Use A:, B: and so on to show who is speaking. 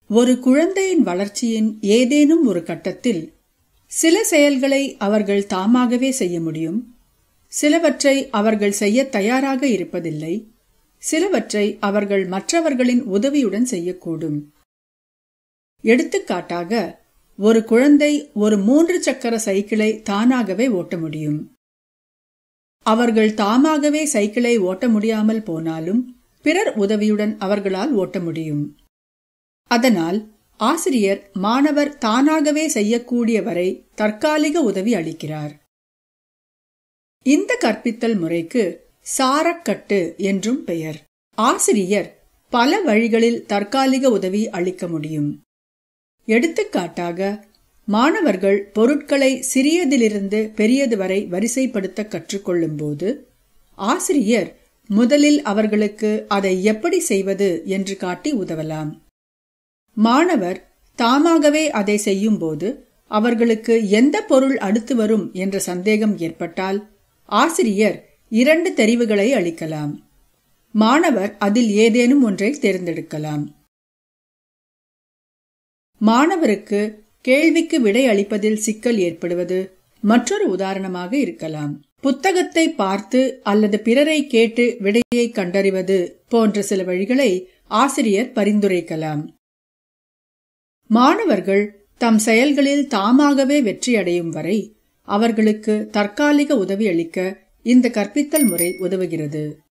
A: ஒரு குழந்தையின் வளர்ச்சியின் ஏதேனும் ஒரு கட்டத்தில் சில செயல்களை அவர்கள் தாமாகவே செய்ய முடியும் சிலவற்றை அவர்கள் செய்ய தயாராக இருப்பதில்லை சிலவற்றை அவர்கள் மற்றவர்களின் உதவியுடன் செய்யக்கூடும் எடுத்துக்காட்டாக ஒரு குழந்தை ஒரு மூன்று சக்கர சைக்கிளை தானாகவே ஓட்ட முடியும் அவர்கள் தாமாகவே சைக்கிளை ஓட்ட முடியாமல் போனாலும் பிறர் உதவியுடன் அவர்களால் ஓட்ட முடியும் அதனால் ஆசிரியர் மாணவர் தானாகவே செய்யக்கூடிய வரை தற்காலிக உதவி அளிக்கிறார் இந்த கற்பித்தல் முறைக்கு சாரக்கட்டு என்றும் பெயர் ஆசிரியர் பல வழிகளில் தற்காலிக உதவி அளிக்க முடியும் எடுத்துக்காட்டாக மாணவர்கள் பொருட்களை சிறியதிலிருந்து பெரியது வரை வரிசைப்படுத்த கற்றுக்கொள்ளும் போது ஆசிரியர் முதலில் அவர்களுக்கு அதை எப்படி செய்வது என்று காட்டி உதவலாம் மாணவர் தாமாகவே அதை செய்யும்போது அவர்களுக்கு எந்த பொருள் அடுத்து வரும் என்ற சந்தேகம் ஏற்பட்டால் ஆசிரியர் இரண்டு தெரிவுகளை அளிக்கலாம் மாணவர் அதில் ஏதேனும் ஒன்றை தேர்ந்தெடுக்கலாம் மாணவருக்கு கேள்விக்கு விடை அளிப்பதில் சிக்கல் ஏற்படுவது மற்றொரு உதாரணமாக இருக்கலாம் புத்தகத்தை பார்த்து அல்லது பிறரை கேட்டு விடையை கண்டறிவது போன்ற சில வழிகளை ஆசிரியர் பரிந்துரைக்கலாம் மாணவர்கள் தம் செயல்களில் தாமாகவே வெற்றி அடையும் வரை அவர்களுக்கு தற்காலிக உதவி அளிக்க இந்த கற்பித்தல் முறை உதவுகிறது